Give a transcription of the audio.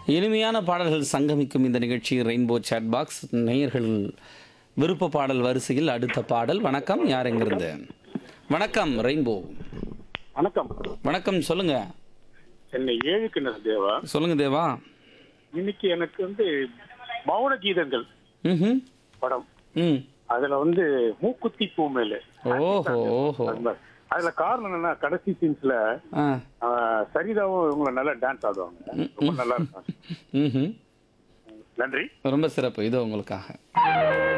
இனிமையான பாடல்கள் சங்கமிக்கும் இந்த நிகழ்ச்சி ரெயின்போ சாட் பாக்ஸ் நேயர்கள் விருப்ப பாடல் வரிசையில் அடுத்த பாடல் வணக்கம் யார் எங்கிருந்து வணக்கம் ரெயின்போ வணக்கம் வணக்கம் சொல்லுங்க என்னை ஏழு கிணறு தேவா சொல்லுங்க தேவா இன்னைக்கு எனக்கு வந்து மௌன கீதங்கள் ம் படம் ம் அதுல வந்து மூக்குத்தி பூ மேல ஓஹோ ஓஹோ அதுல காரணம் என்னன்னா கடைசி சீன்ஸ்ல ஆ சரிதாவும் இவங்க நல்லா டான்ஸ் ஆடுவாங்க ரொம்ப நல்லா இருக்கும் ம் நன்றி ரொம்ப சிறப்பு இது உங்களுக்காக